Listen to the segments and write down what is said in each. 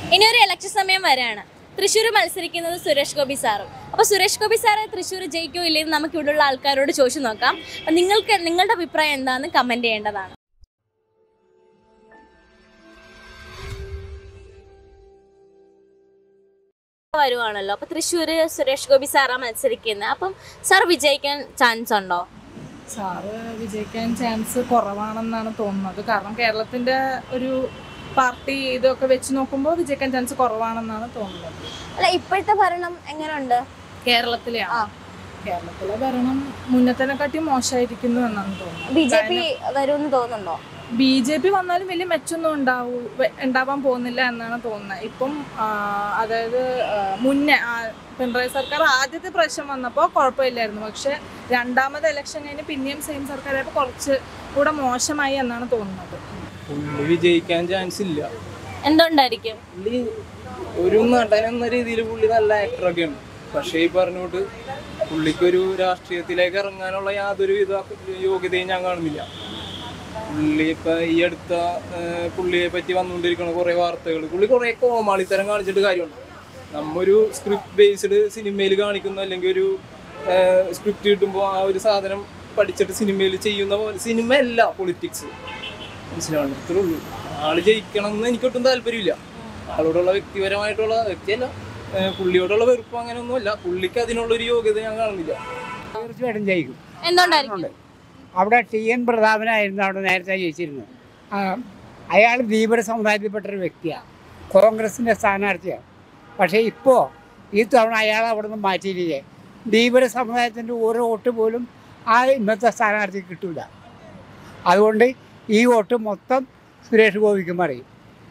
ഇനി ഒരു ഇലക്ഷൻ സമയം വരെയാണ് തൃശ്ശൂർ മത്സരിക്കുന്നത് സുരേഷ് ഗോപി സാറും അപ്പൊ സുരേഷ് ഗോപി സാറ് തൃശ്ശൂർ ജയിക്കോ ഇല്ലെന്ന് നമുക്ക് ഇവിടെയുള്ള ആൾക്കാരോട് ചോദിച്ചു നോക്കാം അപ്പൊ നിങ്ങൾക്ക് നിങ്ങളുടെ അഭിപ്രായം എന്താണെന്ന് കമന്റ് ചെയ്യേണ്ടതാണ് വരുവാണല്ലോ അപ്പൊ തൃശ്ശൂര് സുരേഷ് ഗോപി സാറാ മത്സരിക്കുന്നത് അപ്പം സാർ വിജയിക്കാൻ ചാൻസ് ഉണ്ടോ സാറ് വിജയിക്കാൻ ചാൻസ് കുറവാണെന്നാണ് തോന്നുന്നത് കാരണം കേരളത്തിന്റെ ഒരു പാർട്ടി ഇതൊക്കെ വെച്ച് നോക്കുമ്പോൾ വിജയിക്കാൻ ചാൻസ് കുറവാണെന്നാണ് തോന്നുന്നത് അല്ല ഇപ്പോഴത്തെ ഭരണം എങ്ങനെയുണ്ട് കേരളത്തിലെയാണ് ആ. കേരളത്തിലെ ഭരണം മുന്നത്തിനെക്കാട്ടി മോശമായിരിക്കുന്നു എന്നാണ് തോന്നുന്നത് ബി ജെ പി വരുമെന്ന് തോന്നുന്നുണ്ടോ ബി ജെ പി വന്നാലും വലിയ മെച്ചൊന്നും ഉണ്ടാവൂ വെ- ഉണ്ടാവാൻ പോകുന്നില്ല എന്നാണ് തോന്നുന്നത് ഇപ്പം ആ, അതായത് ആ, മുന്നേ ആ, പിണറായി സർക്കാർ ആദ്യത്തെ പ്രാവശ്യം വന്നപ്പോൾ കുഴപ്പമില്ലായിരുന്നു പക്ഷെ രണ്ടാമത് ഇലക്ഷൻ കഴിഞ്ഞ് പിന്നെയും സെയിം സർക്കാരായപ്പോൾ കുറച്ച് കൂടെ മോശമായി എന്നാണ് തോന്നുന്നത് പുള്ളി വിജയിക്കാൻ ചാൻസ് ഇല്ല എന്തുകൊണ്ടായിരിക്കും പുള്ളി ഒരു നടൻ എന്ന രീതിയിൽ പുള്ളി നല്ല ആക്ടറൊക്കെയാണ് പക്ഷേ ഈ പറഞ്ഞോട്ട് പുള്ളിക്കൊരു രാഷ്ട്രീയത്തിലേക്ക് ഇറങ്ങാനുള്ള യാതൊരു വിധ യോഗ്യതയും ഞാൻ കാണുന്നില്ല പുള്ളി ഇപ്പൊ ഈ അടുത്ത ആ, പുള്ളിയെ പറ്റി വന്നുകൊണ്ടിരിക്കുന്ന കുറെ വാർത്തകൾ പുള്ളി കുറെ കോമാളിത്തരം കാണിച്ചിട്ട് കാര്യമുണ്ട് നമ്മൊരു സ്ക്രിപ്റ്റ് ബേസ്ഡ് സിനിമയിൽ കാണിക്കുന്ന അല്ലെങ്കിൽ ഒരു സ്ക്രിപ്റ്റ് കിട്ടുമ്പോൾ ആ ഒരു സാധനം പഠിച്ചിട്ട് സിനിമയിൽ ചെയ്യുന്ന പോലെ സിനിമ അല്ല പൊളിറ്റിക്സ് മനസ്സിലാണ് ഇത്രേ ഉള്ളൂ ആള് ജയിക്കണം എന്ന് എനിക്കൊട്ടും താല്പര്യമില്ല ആളോടുള്ള വ്യക്തിപരമായിട്ടുള്ള വ്യക്തിയല്ല ഏഹ് പുള്ളിയോടുള്ള വെറുപ്പ് അങ്ങനെയൊന്നുമല്ല പുള്ളിക്ക് അതിനുള്ള ഒരു യോഗ്യത ഞാൻ കാണുന്നില്ല തീർച്ചയായിട്ടും ജയിക്കും എന്തുകൊണ്ടായിരിക്കും അവിടെ ടി എൻ പ്രതാപനായിരുന്നു അവിടെ നേരത്തെ ജയിച്ചിരുന്നത് ആ, അയാൾ ധീവര സമുദായത്തിൽപ്പെട്ട ഒരു വ്യക്തിയാണ് കോൺഗ്രസിൻ്റെ സ്ഥാനാർത്ഥിയാണ് പക്ഷേ ഇപ്പോൾ ഈ തവണ അയാൾ അവിടെ നിന്ന് മാറ്റിയില്ലേ ധീവര സമുദായത്തിൻ്റെ ഓരോ വോട്ട് പോലും ആ ഇന്നത്തെ സ്ഥാനാർത്ഥിക്ക് കിട്ടില്ല അതുകൊണ്ട് ഈ വോട്ട് മൊത്തം സുരേഷ് ഗോപിക്ക് മറിയും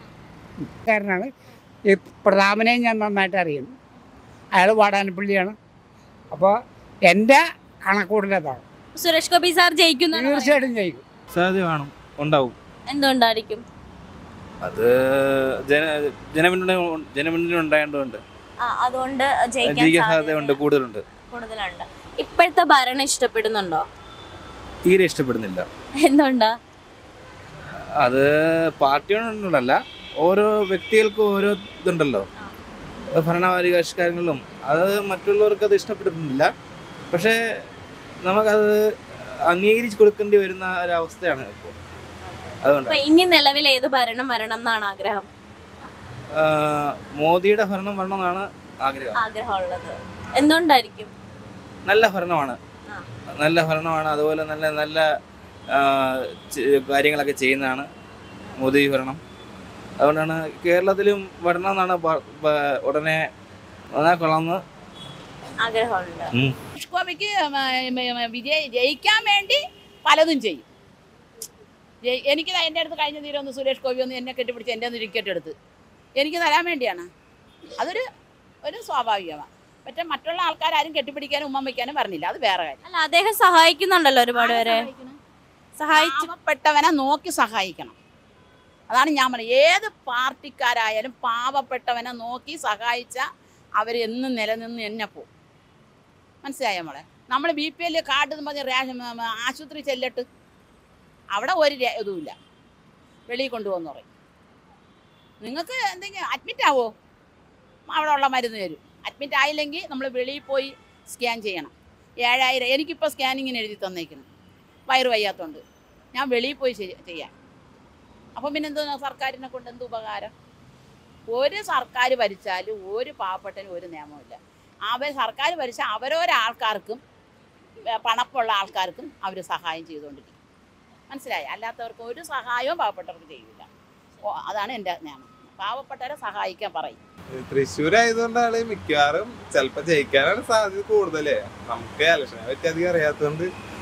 കാരനാണ് ഈ പ്രതാപനെ ഞാൻ നന്നായിട്ട് അറിയുന്നു അയാൾ വാടാനപ്പള്ളിയാണ് അപ്പോൾ എൻ്റെ കണക്കൂടലതാണ് സുരേഷ് ഗോപി സാർ ജയിക്കുന്ന തീർച്ചയായിട്ടും ജയിക്കും സാധ്യത കാണും ഉണ്ടാവും എന്തുകൊണ്ടായിരിക്കും അത് ജന ജനപിന്തുണ ജനപിന്തുണ ഉണ്ടായതുകൊണ്ട് ആ, അതുകൊണ്ട് ജയിക്കാൻ ജയിക്കാൻ സാധ്യത സാധ്യത ഉണ്ട് കൂടുതലുണ്ട് കൂടുതലുണ്ട് ഇപ്പോഴത്തെ ഭരണം ഇഷ്ടപ്പെടുന്നുണ്ടോ തീരെ ഇഷ്ടപ്പെടുന്നില്ല എന്തുകൊണ്ടാ അത് പാർട്ടിയോടുണ്ടല്ല ഓരോ വ്യക്തികൾക്കും ഓരോ ഇതുണ്ടല്ലോ ഭരണപരിഷ്കാരങ്ങളും അത് മറ്റുള്ളവർക്ക് അത് ഇഷ്ടപ്പെടുന്നില്ല പക്ഷേ നമുക്കത് അംഗീകരിച്ച് കൊടുക്കേണ്ടി വരുന്ന ഒരവസ്ഥയാണ് ഇപ്പോൾ അതുകൊണ്ട് അപ്പൊ ഇനി നിലവിൽ ഏത് ഭരണം വരണം എന്നാണ് ആഗ്രഹം ആ, മോദിയുടെ ഭരണം വരണമെന്നാണ് ആഗ്രഹം ആഗ്രഹമുള്ളത് എന്തുകൊണ്ടായിരിക്കും നല്ല ഭരണമാണ് ആ. നല്ല ഭരണമാണ് അതുപോലെ നല്ല നല്ല ആ, ചെ- കാര്യങ്ങളൊക്കെ ചെയ്യുന്നതാണ് മോദി ഭരണം അതുകൊണ്ടാണ് കേരളത്തിലും വരണം എന്നാണ് പ- പ- ഉടനെ വന്നാൽ കൊള്ളാമെന്ന് ആഗ്രഹമുണ്ട് ഉം. സുരേഷ് ഗോപിക്ക് വിജയ ജയിക്കാൻ വേണ്ടി പലതും ചെയ്യും ജയി- എനിക്ക് ദാ എൻ്റെ അടുത്ത് കഴിഞ്ഞ തീരെ ഒന്ന് സുരേഷ് ഗോപി ഒന്ന് എന്നെ കെട്ടിപ്പിടിച്ച് എൻ്റെ ഒന്ന് ടിക്കറ്റ് എടുത്ത് എനിക്ക് തരാൻ വേണ്ടിയാണ് അതൊരു ഒരു സ്വാഭാവികമാണ് പക്ഷെ മറ്റുള്ള ആൾക്കാരും കെട്ടിപ്പിടിക്കാനും ഉമ്മ വയ്ക്കാനും പറഞ്ഞില്ല അത് വേറെ കാര്യം അല്ല അദ്ദേഹം സഹായിക്കുന്നുണ്ടല്ലോ ഒരുപാട് പേരെ സഹായിച്ചു പാവപ്പെട്ടവനെ നോക്കി സഹായിക്കണം അതാണ് ഞാൻ പറയുന്നത് ഏത് പാർട്ടിക്കാരായാലും പാവപ്പെട്ടവനെ നോക്കി സഹായിച്ച അവർ എന്നും നിലനിന്ന് എന്നെ പോകും മനസ്സിലായോ മോളെ നമ്മൾ ബി പി എൽ കാർഡ് എന്ന് പറഞ്ഞ് റേഷൻ ഉം, ആശുപത്രി ചെല്ലിട്ട് അവിടെ ഒരു രേ- ഇതുമില്ല വെളിയിൽ കൊണ്ടുപോകുന്ന പറയും നിങ്ങൾക്ക് എന്തെങ്കിലും അഡ്മിറ്റ് ആവോ അവിടെ ഉള്ള മരുന്ന് തരും അഡ്മിറ്റ് ആയില്ലെങ്കിൽ നമ്മൾ വെളിയിൽ പോയി സ്കാൻ ചെയ്യണം ഏഴായിരം എനിക്കിപ്പോൾ സ്കാനിങ്ങിന് എഴുതി തന്നേക്കണം വയറ് വയ്യാത്തതുകൊണ്ട് ഞാൻ വെളിയിൽ പോയി ചെയ്യ- ചെയ്യാം അപ്പം പിന്നെ എന്തോ സർക്കാരിനെ കൊണ്ട് എന്ത് ഉപകാരം ഒരു സർക്കാർ ഭരിച്ചാലും ഒരു പാവപ്പെട്ടതിന് ഒരു നിയമമില്ല അവർ സർക്കാർ ഭരിച്ചാൽ അവരോരാൾക്കാർക്കും ഏ, പണപ്പുള്ള ആൾക്കാർക്കും അവർ സഹായം ചെയ്തുകൊണ്ടിരിക്കും മനസ്സിലായി അല്ലാത്തവർക്ക് ഒരു സഹായവും പാവപ്പെട്ടവർക്ക് ചെയ്യില്ല ഓ അതാണ് എൻ്റെ നിയമം പാവപ്പെട്ടവരെ സഹായിക്കാൻ പറയും തൃശ്ശൂർ ആയതുകൊണ്ടാണ് മിക്കവാറും ചിലപ്പോ ജയിക്കാനാണ് സാധ്യത കൂടുതലേ നമുക്ക് ഇലക്ഷനെ പറ്റി അധികം അറിയാത്തതുകൊണ്ട്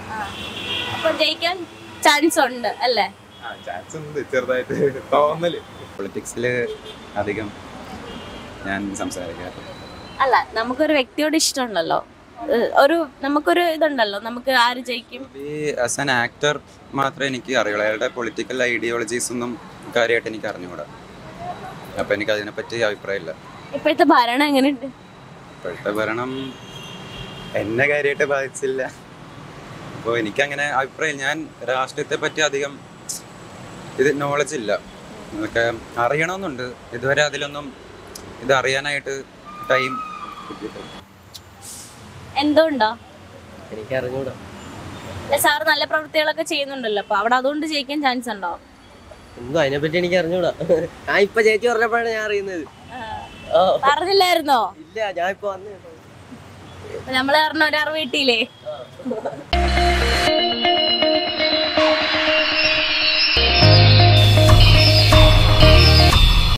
അപ്പൊ ജയിക്കാൻ ചാൻസ് ഉണ്ട് അല്ലേ ആ ചാൻസ് ഉണ്ട് ചെറുതായിട്ട് തോന്നല് പൊളിറ്റിക്സിൽ അധികം ഞാൻ സംസാരിക്കാറ് അല്ല നമുക്കൊരു വ്യക്തിയോട് ഇഷ്ടമുണ്ടല്ലോ ഏഹ് ഒരു നമുക്കൊരു ഇതുണ്ടല്ലോ നമുക്ക് ആര് ജയിക്കും ഈ ആസ് ആൻ ആക്ടർ മാത്രമേ എനിക്ക് അറിയുള്ളൂ അയാളുടെ പൊളിറ്റിക്കൽ ഐഡിയോളജീസ് ഒന്നും കാര്യമായിട്ട് എനിക്ക് അറിഞ്ഞുകൂടാ അപ്പം എനിക്ക് അതിനെപ്പറ്റി അഭിപ്രായമില്ല ഇപ്പോഴത്തെ ഭരണം എങ്ങനെയുണ്ട് ഇപ്പോഴത്തെ ഭരണം എന്നെ കാര്യമായിട്ട് ബാധിച്ചില്ല അപ്പോൾ എനിക്കങ്ങനെ അഭിപ്രായം ഞാൻ രാഷ്ട്രീയത്തെ പറ്റി അധികം ഇത് നോളജ് ഇല്ല അതൊക്കെ അറിയണമെന്നുണ്ട് ഇതുവരെ അതിലൊന്നും ഇത് അറിയാനായിട്ട് ടൈം കിട്ടിയിട്ടില്ല എന്തുകൊണ്ടോ എനിക്ക് അറിഞ്ഞൂടാ സാർ നല്ല പ്രവൃത്തികളൊക്കെ ചെയ്യുന്നുണ്ടല്ലോ അപ്പൊ അവിടെ അതുകൊണ്ട് ജയിക്കാൻ ചാൻസ് ഉണ്ടോ എന്തോ അതിനെപ്പറ്റി എനിക്ക് അറിഞ്ഞൂടാ ഞാൻ ഇപ്പൊ ചേച്ചി പറഞ്ഞപ്പോഴാണ് ഞാൻ അറിയുന്നത് ഓ പറഞ്ഞില്ലായിരുന്നോ ഇല്ല ഞാൻ ഇപ്പൊ വന്നു നമ്മള് പറഞ്ഞ ഒരറിവ് കിട്ടിയില്ലേ